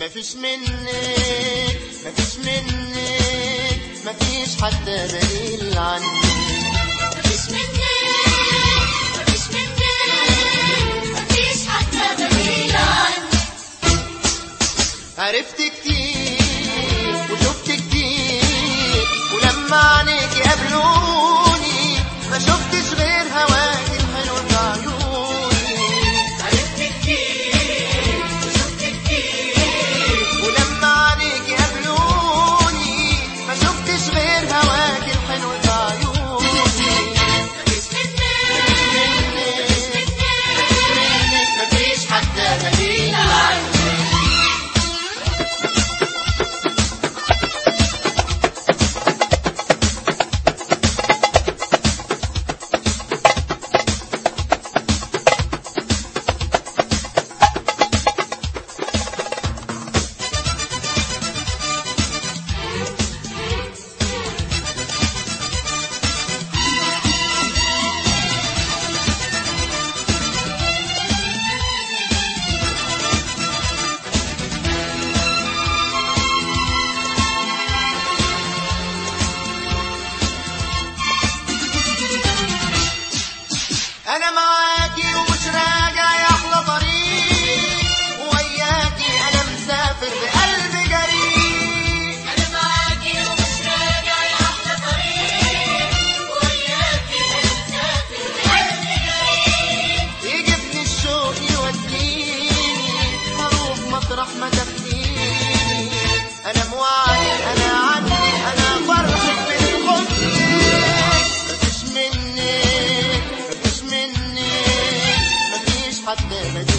مفيش منك مفيش منك مفيش حتى دليل عنك مفيش منك مفيش منك مفيش حتى دليل عنك عرفت كتير وشفت كتير ولما عينيك قابلوني ما شفتش غير هواك الحلو في عيوني عرفت كتير وشفت كتير ولما عينيك قابلوني ما شفتش غير هواك الحلو في عيوني مفيش منك مفيش منك مفيش حتى دليل عنك انا معاكي ومش راجع يا احلى طريق وياكي انا مسافر بقلب جريء أنا معاكي ومش راجع يا أحلى طريق وياكي مسافر بقلبي جريء يجيبني الشوق يوديني هروح مطرح ما تاخديني انا موعدك انا عنك انا فرحك بالحب مفيش منك مفيش منك مفيش حد بديل